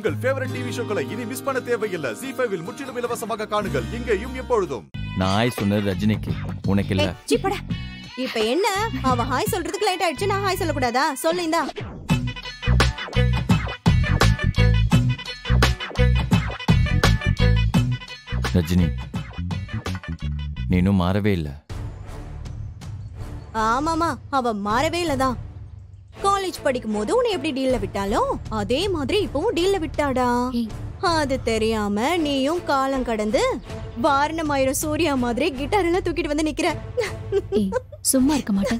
உங்கள் favourite TV ஷோக்களை இனி miss பண்ண தேவையில்லை ஜி ஃபைவில் முற்றிலும் இலவசமாக காணுங்கள் இங்கேயும் எப்பொழுதும் நான் ஆய் சொன்னது ரஜினிக்கு உனக்கு இல்ல ஏய், சீ, போடா. இப்ப என்ன அவ ஹாய் சொல்றதுக்கு லேட் ஆயிடுச்சு நான் ஹாய் சொல்லக்கூடாதா சொல்லு இந்தா ரஜினி நீ இன்னும் மாறவே இல்ல ஆமாமா அவ மாறவே இல்லதான் காலேஜ் படிக்கும் போது உன்னை எப்படி டீல்ல விட்டாலோ அதே மாதிரி இப்பவும் டீல்ல விட்டாடா ஏய். அது தெரியாம நீயும் காலம் கடந்து வாரணமாயிரம் சூர்யா மாதிரி கிட்டார் எல்லாம் தூக்கிட்டு வந்து நிக்கிற ஏய் சும்மா இருக்க மாட்டேன்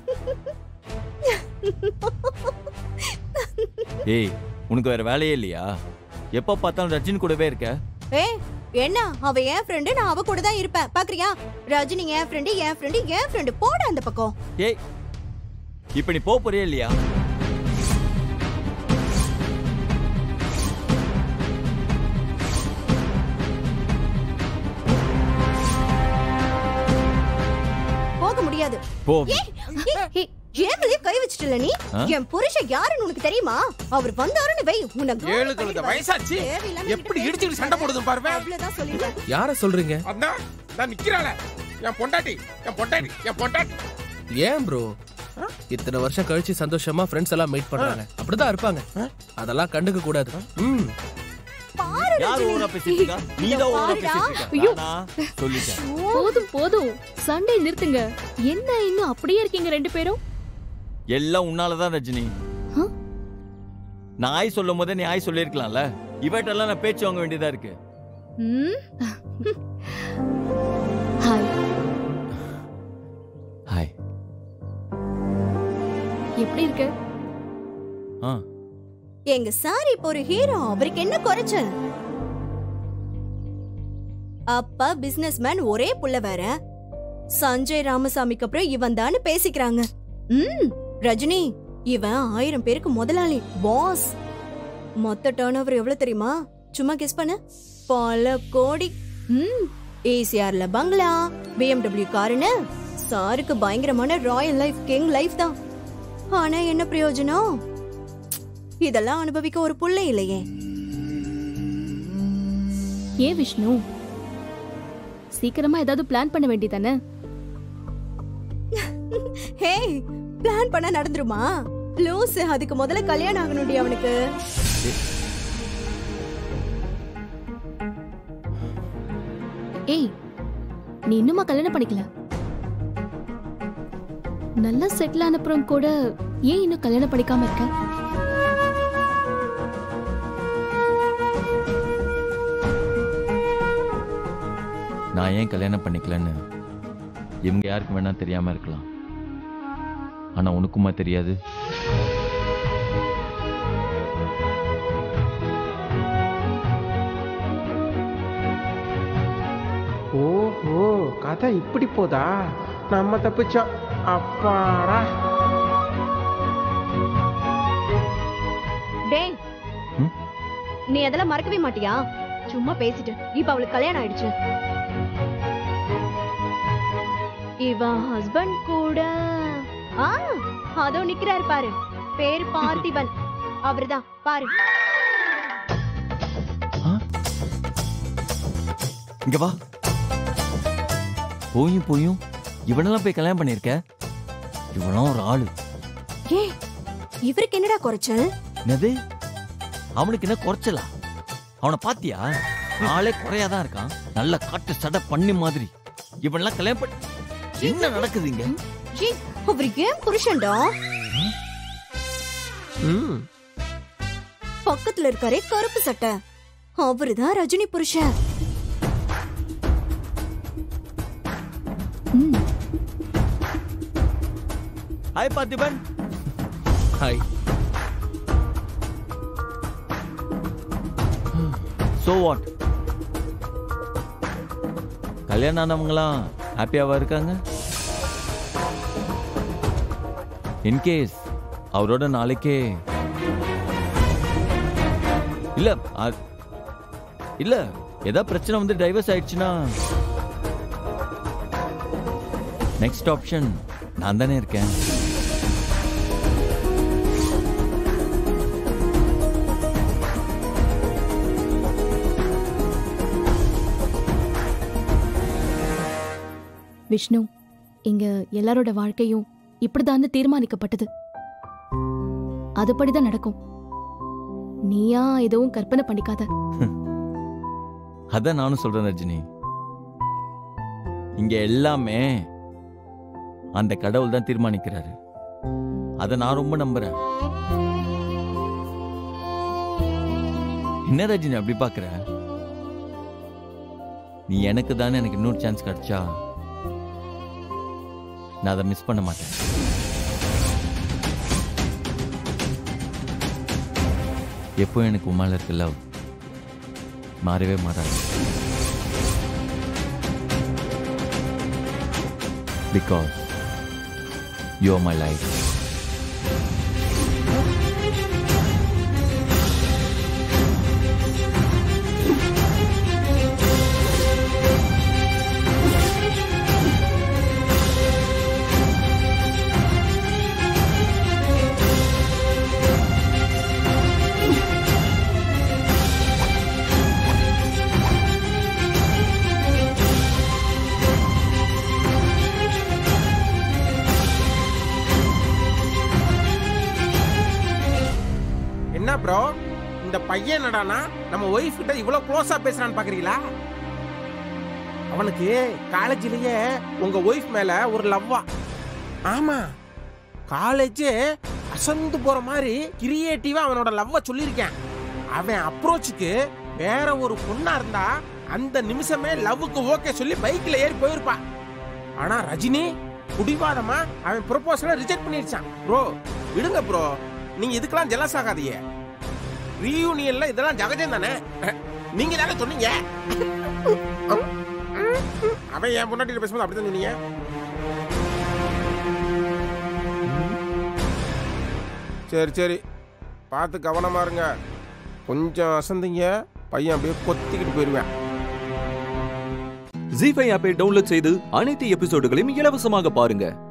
ஏய் உனக்கு வேற வேலையே இல்லையா எப்ப பார்த்தாலும் ரஜினி கூடவே இருக்க ஏய் என்ன அவ என் ஃப்ரெண்டு நான் அவ கூட தான் இருப்பேன் பாக்குறியா ரஜினி என் ஃப்ரெண்டு என் ஃப்ரெண்டு என் ஃப்ரெண்டு போட அந்த பக்கம் ஏய் இப்ப நீ போக போறியா இல்லையா போக முடியாது போ ஏய், ஏய், ஏன் மேலயே கை வச்சிட்டல நீ ஆ? என் புருஷன் யாருன்னு உனக்கு தெரியுமா அவர் வந்தாருன்னு வை உனக்கு ஏழு கழுத வயசாச்சு தேவையில்லாம எப்படி என்கிட்ட இடிச்சுட்டு சண்டை போடுது பாருங்க அவ்வளவுதான் சொல்லிட்டேன் யார சொல்றீங்க அதான் நான் நிக்கிறாள என் பொண்டாட்டி என் பொண்டாட்டி என் பொண்டாட்டி ஏன் ப்ரோ இத்தனை வருஷம் கழிச்சு சந்தோஷமா ஃப்ரெண்ட்ஸ் எல்லாம் மீட் பண்றாங்க அப்படிதான் இருப்பாங்க அதெல்லாம் கண்டுக்க கூடாது ம் பாரு யார் ரஜினி. ஓரா பேசிட்டு இருக்கா நீ தான் ஓரா பாருடா. பேசிட்டு இருக்க நானா சொல்லிட்டேன் போதும் போதும் சண்டை நிறுத்துங்க என்ன இன்னும் அப்படியே இருக்கீங்க ரெண்டு பேரும் எல்லாம் உன்னாலதான் ரஜினி ஆ? நான் ஆய் சொல்லும் போதே நீ ஆய் சொல்லியிருக்கலாம்ல இவட்டெல்லாம் நான் பேச்சு வாங்க வேண்டியதா இருக்கு ம், ஹாய் ஹாய் எப்படி இருக்க ஆ எங்க சார் இப்போ ஒரு ஹீரோ அவருக்கு என்ன குறைச்சல் அப்பா பிசினஸ் மேன் ஒரே புள்ள வேற சஞ்சய் ராமசாமிக்கு அப்புறம் இவன் தானு பேசிக்கிறாங்க ம் ரஜினி இவன் ஆயிரம் பேருக்கு முதலாளி பாஸ் மொத்த டர்ன் ஓவர் எவ்வளவு தெரியுமா சும்மா கெஸ் பண்ணு பல கோடி ம் ஏசிஆர்ல பங்களா பிஎம்டபிள்யூ காருன்னு சாருக்கு பயங்கரமான ராயல் லைஃப் கிங் லைஃப் தான் ஆனா என்ன பிரயோஜனம் இதெல்லாம் அனுபவிக்க ஒரு புள்ள இல்லையே ஏன் விஷ்ணு சீக்கிரமா ஏதாவது பிளான் பண்ண வேண்டியதானே ஹே பிளான் பண்ண நடந்துருமா லூஸ் அதுக்கு முதல்ல கல்யாணம் ஆகணும்டி அவனுக்கு ஏய் நீ இன்னுமா கல்யாணம் பண்ணிக்கல நல்லா செட்டில் ஆனப்புறம் கூட ஏன் இன்னும் கல்யாணம் பண்ணிக்காம இருக்க நான் ஏன் கல்யாணம் பண்ணிக்கலன்னு இவங்க யாருக்கு வேணா தெரியாம இருக்கலாம் ஆனா உனக்குமா தெரியாது ஓஹோ கதை இப்படி போதா நம்ம தப்பிச்சோம் அப்பாடா டேய் ம்? நீ அதெல்லாம் மறக்கவே மாட்டியா சும்மா பேசிட்டு இப்ப அவளுக்கு கல்யாணம் ஆயிடுச்சு இவன் ஹஸ்பண்ட் கூட ஆ அதோ நிக்கிறாரு பாரு பேர் பார்த்திபன் அவர்தான் பாரு இங்க வா போயும் போயும் இவனெல்லாம் போய் கல்யாணம் பண்ணிருக்க இவனும் ஒரு ஆளு ஏ இவருக்கு என்னடா குறைச்சல் என்னது அவனுக்கு என்ன குறைச்சலா அவனை பாத்தியா ஆளே குறையாதான் இருக்கான் நல்ல காட்டு சடை பண்ணி மாதிரி இவனெல்லாம் கல்யாணம் பண்ணி என்ன நடக்குது இங்க ஏ அவர் ஏன் புருஷன்டா ம் பக்கத்துல இருக்காரே கருப்பு சட்டை அவருதான் ரஜினி புருஷன் ம் hi Parthiban hi so what கல்யாணம் ஆனவங்களாம் ஹாப்பியாவா இருக்காங்க இன்கேஸ் அவரோட நாளைக்கே இல்ல அ- இல்ல ஏதாவது பிரச்சனை வந்து டைவர்ஸ் ஆயிடுச்சுன்னா நெக்ஸ்ட் ஆப்ஷன் நான் தானே இருக்கேன் விஷ்ணு இங்க எல்லாரோட வாழ்க்கையும் இப்படிதான் தீர்மானிக்கப்பட்டது அதுபடிதான் நடக்கும் நீயா எதுவும் கற்பனை பண்ணிக்காத அதான் நானும் சொல்றேன் ரஜினி இங்க எல்லாமே அந்த கடவுள் தான் தீர்மானிக்கிறாரு அதை நான் ரொம்ப நம்புறேன் என்ன ரஜினி அப்படி பாக்குற நீ எனக்கு தானே எனக்கு இன்னொரு சான்ஸ் கிடைச்சா நான் அதை மிஸ் பண்ண மாட்டேன் எப்போ எனக்கு உமால இருக்க லவ் மாறவே மாறாது because you are my life என்ன ப்ரோ இந்த பையன் என்னடானா நம்ம ஒய்ஃப் கிட்ட இவ்வளவு க்ளோஸா பேசுறான்னு பாக்குறீங்களா அவனுக்கு காலேஜ்லயே உங்க ஒய்ஃப் மேல ஒரு லவ்வா ஆமா காலேஜே அசந்து போற மாதிரி கிரியேட்டிவா அவனோட லவ்வ சொல்லியிருக்கேன் அவன் அப்ரோச்சுக்கு வேற ஒரு பொண்ணா இருந்தா அந்த நிமிஷமே லவ்வுக்கு ஓகே சொல்லி பைக்ல ஏறி போயிருப்பான் ஆனா ரஜினி குடிவாதமா அவன் ப்ரொபோசலை ரிஜெக்ட் பண்ணிருச்சான் ப்ரோ விடுங்க ப்ரோ நீங்க இதுக்கெல்லாம் ஜெலஸ் ஆகாதீங்க ரீயூனியன்ல இதெல்லாம் ஜகஜம் தானே நீங்க தானே சொன்னீங்க அவன் என் பொண்டாட்டிட்ட பேசும்போது அப்படிதான் சொன்னீங்க சரி சரி பார்த்து கவனமா இருங்க கொஞ்சம் அசந்தீங்க பையன் அப்படியே கொத்திக்கிட்டு போயிருவேன் ஜி ஃபைவ் ஆப்பை டவுன்லோட் செய்து அனைத்து எபிசோடுகளையும் இலவசமாக பாருங்க